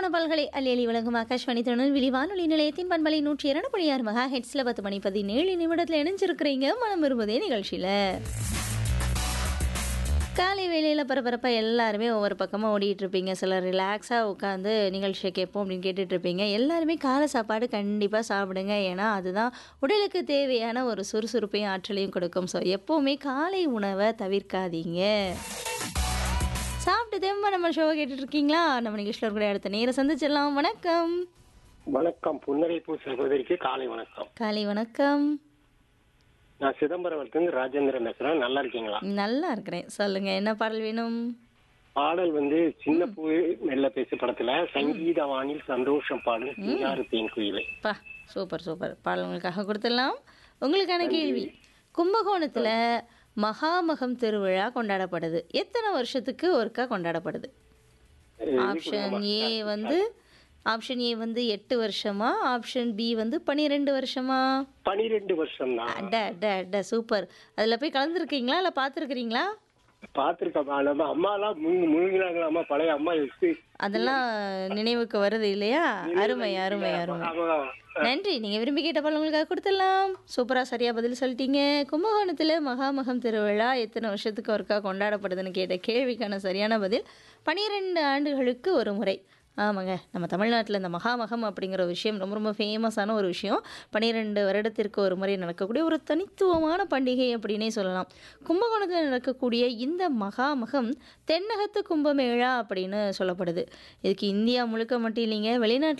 பல்கலை அல்லி வழங்கும் ஆகாஷ்வாணி திருநெல்வேலி வானொலி நிலையத்தின் பண்பலை நூற்றி இரண்டு புள்ளி ஆறு மகா ஹெட்ஸில் பத்து மணி பதினேழு நிமிடத்தில் இணைஞ்சிருக்கிறீங்க மனம் விரும்புதே நிகழ்ச்சியில் காலை வேளையில் பரபரப்பாக எல்லாருமே ஒவ்வொரு பக்கமாக ஓடிட்டு இருப்பீங்க சிலர் ரிலாக்ஸாக உட்காந்து நிகழ்ச்சியை கேட்போம் அப்படின்னு கேட்டுட்டு இருப்பீங்க எல்லாருமே காலை சாப்பாடு கண்டிப்பாக சாப்பிடுங்க ஏன்னா அதுதான் உடலுக்கு தேவையான ஒரு சுறுசுறுப்பையும் ஆற்றலையும் கொடுக்கும் ஸோ எப்போவுமே காலை உணவை தவிர்க்காதீங்க சாப்பிட்டு தேம்ப நம்ம ஷோவை கேட்டுட்டு இருக்கீங்களா நம்ம நிகழ்ச்சியில் கூட அடுத்த நேரம் சந்திச்சிடலாம் வணக்கம் வணக்கம் புன்னரைப்பூ சகோதரிக்கு காலை வணக்கம் காலை வணக்கம் நான் சிதம்பரத்துலேருந்து ராஜேந்திரன் பேசுறேன் நல்லா இருக்கீங்களா நல்லா இருக்கிறேன் சொல்லுங்க என்ன பாடல் வேணும் பாடல் வந்து சின்ன பூ மெல்ல பேசு படத்துல சங்கீத வானில் சந்தோஷம் பாடும் சிங்காறு தேன் குயிலே பா சூப்பர் சூப்பர் பாடல் உங்களுக்காக கொடுத்துடலாம் உங்களுக்கான கேள்வி கும்பகோணத்தில் மகாமகம் திருவிழா கொண்டாடப்படுது எத்தனை வருஷத்துக்கு ஒருக்கா கொண்டாடப்படுது ஆப்ஷன் ஏ வந்து ஆப்ஷன் ஏ வந்து எட்டு வருஷமா ஆப்ஷன் பி வந்து பன்னிரெண்டு வருஷமா பனிரெண்டு வருஷம் தான் அட அட அட சூப்பர் அதில் போய் கலந்துருக்கீங்களா இல்லை பார்த்துருக்கிறீங்களா பாத்திருக்கேன் நம்ம அம்மா எல்லாம் முழுங்கினாங்களாமா பழைய அம்மா எஸ்பி அதெல்லாம் நினைவுக்கு வருது இல்லையா அருமை அருமை அருமை நன்றி நீங்க விரும்பி கேட்ட பால் உங்களுக்காக கொடுத்துடலாம் சூப்பரா சரியா பதில் சொல்லிட்டீங்க கும்பகோணத்துல மகாமகம் திருவிழா எத்தனை வருஷத்துக்கு ஒருக்கா கொண்டாடப்படுதுன்னு கேட்ட கேள்விக்கான சரியான பதில் பனிரெண்டு ஆண்டுகளுக்கு ஒரு முறை ஆமாங்க நம்ம தமிழ்நாட்டில் இந்த மகாமகம் அப்படிங்கிற ஒரு விஷயம் ரொம்ப ரொம்ப ஃபேமஸான ஒரு விஷயம் பன்னிரெண்டு வருடத்திற்கு ஒரு முறை நடக்கக்கூடிய ஒரு தனித்துவமான பண்டிகை அப்படின்னே சொல்லலாம் கும்பகோணத்தில் நடக்கக்கூடிய இந்த மகாமகம் தென்னகத்து கும்பமேளா அப்படின்னு சொல்லப்படுது இதுக்கு இந்தியா முழுக்க மட்டும் இல்லைங்க வெளிநாட்டில்